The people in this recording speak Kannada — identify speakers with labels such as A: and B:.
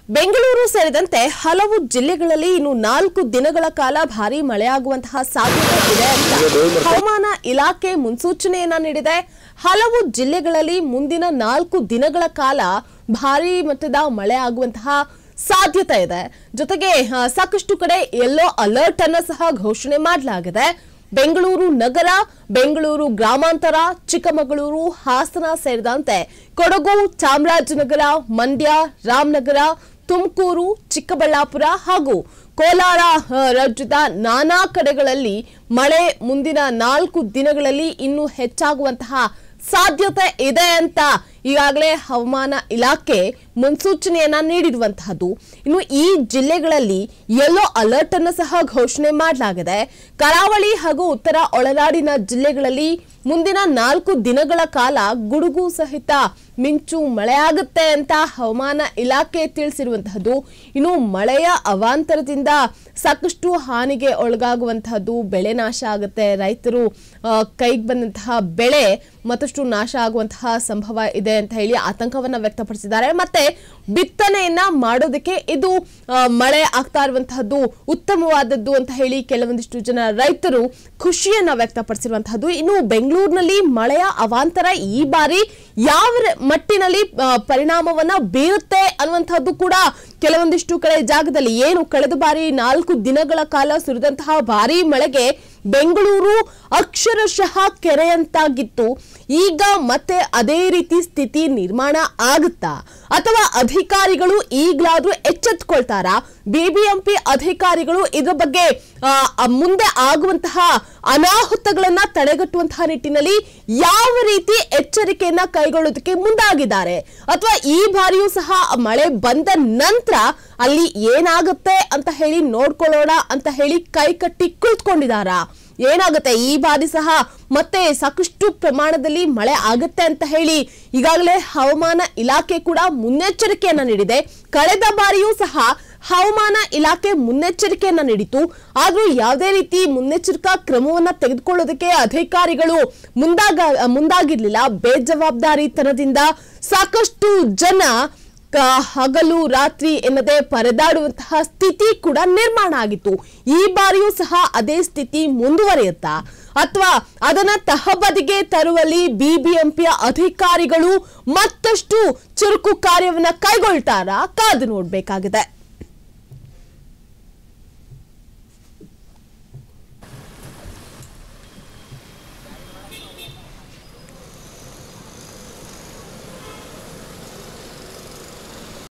A: ಬೆಂಗಳೂರು ಸೇರಿದಂತೆ ಹಲವು ಜಿಲ್ಲೆಗಳಲ್ಲಿ ಇನ್ನು ನಾಲ್ಕು ದಿನಗಳ ಕಾಲ ಭಾರೀ ಮಳೆಯಾಗುವಂತಹ ಸಾಧ್ಯತೆ ಇದೆ ಅಂತ ಹವಾಮಾನ ಇಲಾಖೆ ಮುನ್ಸೂಚನೆಯನ್ನ ನೀಡಿದೆ ಹಲವು ಜಿಲ್ಲೆಗಳಲ್ಲಿ ಮುಂದಿನ ನಾಲ್ಕು ದಿನಗಳ ಕಾಲ ಭಾರೀ ಮಟ್ಟದ ಮಳೆ ಆಗುವಂತಹ ಸಾಧ್ಯತೆ ಇದೆ ಜೊತೆಗೆ ಆ, ಸಾಕಷ್ಟು ಕಡೆ ಯೆಲ್ಲೋ ಅಲರ್ಟ್ ಅನ್ನ ಸಹ ಘೋಷಣೆ ಮಾಡಲಾಗಿದೆ ಬೆಂಗಳೂರು ನಗರ ಬೆಂಗಳೂರು ಗ್ರಾಮಾಂತರ ಚಿಕ್ಕಮಗಳೂರು ಹಾಸನ ಸೇರಿದಂತೆ ಕೊಡಗು ಚಾಮರಾಜನಗರ ಮಂಡ್ಯ ರಾಮನಗರ ತುಮಕೂರು ಚಿಕ್ಕಬಳ್ಳಾಪುರ ಹಾಗೂ ಕೋಲಾರ ಆ, ರಾಜ್ಯದ ನಾನಾ ಕಡೆಗಳಲ್ಲಿ ಮಳೆ ಮುಂದಿನ ನಾಲ್ಕು ದಿನಗಳಲ್ಲಿ ಇನ್ನೂ ಹೆಚ್ಚಾಗುವಂತಹ ಸಾಧ್ಯತೆ ಇದೆ ಅಂತ ಈಗಾಗಲೇ ಹವಾಮಾನ ಇಲಾಖೆ ಮುನ್ಸೂಚನೆಯನ್ನ ನೀಡಿರುವಂತಹದ್ದು ಇನ್ನು ಈ ಜಿಲ್ಲೆಗಳಲ್ಲಿ ಯೆಲ್ಲೋ ಅಲರ್ಟ್ ಅನ್ನು ಸಹ ಘೋಷಣೆ ಮಾಡಲಾಗಿದೆ ಕರಾವಳಿ ಹಾಗೂ ಉತ್ತರ ಒಳನಾಡಿನ ಜಿಲ್ಲೆಗಳಲ್ಲಿ ಮುಂದಿನ ನಾಲ್ಕು ದಿನಗಳ ಕಾಲ ಗುಡುಗು ಸಹಿತ ಮಿಂಚು ಮಳೆಯಾಗುತ್ತೆ ಅಂತ ಹವಾಮಾನ ಇಲಾಖೆ ತಿಳಿಸಿರುವಂತಹದ್ದು ಇನ್ನು ಮಳೆಯ ಅವಾಂತರದಿಂದ ಸಾಕಷ್ಟು ಹಾನಿಗೆ ಒಳಗಾಗುವಂತಹದ್ದು ಬೆಳೆ ನಾಶ ಆಗುತ್ತೆ ರೈತರು ಆ, ಕೈಗೆ ಬಂದಂತಹ ಬೆಳೆ ಮತ್ತಷ್ಟು ನಾಶ ಆಗುವಂತಹ ಸಂಭವ ಇದೆ ಅಂತ ಹೇಳಿ ಆತಂಕವನ್ನ ವ್ಯಕ್ತಪಡಿಸಿದ್ದಾರೆ ಮತ್ತೆ ಬಿತ್ತನೆಯನ್ನ ಮಾಡೋದಕ್ಕೆ ಇದು ಆ, ಮಳೆ ಆಗ್ತಾ ಇರುವಂತಹದ್ದು ಉತ್ತಮವಾದದ್ದು ಅಂತ ಹೇಳಿ ಕೆಲವೊಂದಿಷ್ಟು ಜನ ರೈತರು ಖುಷಿಯನ್ನ ವ್ಯಕ್ತಪಡಿಸಿರುವಂತಹದ್ದು ಇನ್ನು ಬೆಂಗಳೂರಿನಲ್ಲಿ ಮಳೆಯ ಅವಾಂತರ ಈ ಬಾರಿ ಯಾವ ರ- ಮಟ್ಟಿನಲ್ಲಿ ಆ, ಪರಿಣಾಮವನ್ನ ಬೀರುತ್ತೆ ಅನ್ನುವಂಥದ್ದು ಕೂಡ ಕೆಲವೊಂದಿಷ್ಟು ಕಡೆ ಜಾಗದಲ್ಲಿ ಏನು ಕಳೆದ ಬಾರಿ ನಾಲ್ಕು ದಿನಗಳ ಕಾಲ ಸುರಿದಂತಹ ಭಾರೀ ಮಳೆಗೆ ಬೆಂಗಳೂರು ಅಕ್ಷರಶಃ ಕೆರೆಯಂತಾಗಿತ್ತು ಈಗ ಮತ್ತೆ ಅದೇ ರೀತಿ ಸ್ಥಿತಿ ನಿರ್ಮಾಣ ಆಗುತ್ತಾ ಅಥವಾ ಅಧಿಕಾರಿಗಳು ಈಗಲಾದ್ರೂ ಎಚ್ಚೆತ್ಕೊಳ್ತಾರಾ ಬಿಬಿಎಂಪಿ ಅಧಿಕಾರಿಗಳು ಇದರ ಬಗ್ಗೆ ಆ, ಆ, ಮುಂದೆ ಆಗುವಂತಹ ಅನಾಹುತಗಳನ್ನ ತಡೆಗಟ್ಟುವಂತಹ ನಿಟ್ಟಿನಲ್ಲಿ ಯಾವ ರೀತಿ ಎಚ್ಚರಿಕೆಯನ್ನ ಕೈಗೊಳ್ಳೋದಕ್ಕೆ ಮುಂದಾಗಿದ್ದಾರೆ ಅಥವಾ ಈ ಬಾರಿಯೂ ಸಹ ಮಳೆ ಬಂದ ನಂತರ ಅಲ್ಲಿ ಏನಾಗುತ್ತೆ ಅಂತ ಹೇಳಿ ನೋಡ್ಕೊಳ್ಳೋಣ ಅಂತ ಹೇಳಿ ಕೈ ಕಟ್ಟಿ ಕುಳಿತುಕೊಂಡಿದ್ದಾರಾ ಏನಾಗುತ್ತೆ ಈ ಬಾರಿ ಸಹ ಮತ್ತೆ ಸಾಕಷ್ಟು ಪ್ರಮಾಣದಲ್ಲಿ ಮಳೆ ಆಗುತ್ತೆ ಅಂತ ಹೇಳಿ ಈಗಾಗಲೇ ಹವಾಮಾನ ಇಲಾಖೆ ಕೂಡ ಮುನ್ನೆಚ್ಚರಿಕೆಯನ್ನ ನೀಡಿದೆ ಕಳೆದ ಬಾರಿಯೂ ಸಹ ಹವಾಮಾನ ಇಲಾಖೆ ಮುನ್ನೆಚ್ಚರಿಕೆಯನ್ನ ನೀಡಿತು ಆದ್ರೂ ಯಾವುದೇ ರೀತಿ ಮುನ್ನೆಚ್ಚರಿಕಾ ಕ್ರಮವನ್ನ ತೆಗೆದುಕೊಳ್ಳೋದಕ್ಕೆ ಅಧಿಕಾರಿಗಳು ಮುಂದಾಗ ಮುಂದಾಗಿರ್ಲಿಲ್ಲ ಬೇಜವಾಬ್ದಾರಿತನದಿಂದ ಸಾಕಷ್ಟು ಜನ ಕ- ಹಗಲು ರಾತ್ರಿ ಎನ್ನದೆ ಪರದಾಡುವಂತಹ ಸ್ಥಿತಿ ಕೂಡ ನಿರ್ಮಾಣ ಆಗಿತ್ತು ಈ ಬಾರಿಯೂ ಸಹ ಅದೇ ಸ್ಥಿತಿ ಮುಂದುವರಿಯುತ್ತಾ ಅಥವಾ ಅದನ್ನ ತಹಬದಿಗೆ ತರುವಲ್ಲಿ ಬಿಬಿಎಂಪಿಯ ಅಧಿಕಾರಿಗಳು ಮತ್ತಷ್ಟು ಚುರುಕು ಕಾರ್ಯವನ್ನ ಕೈಗೊಳ್ತಾರಾ ಕಾದು ನೋಡ್ಬೇಕಾಗಿದೆ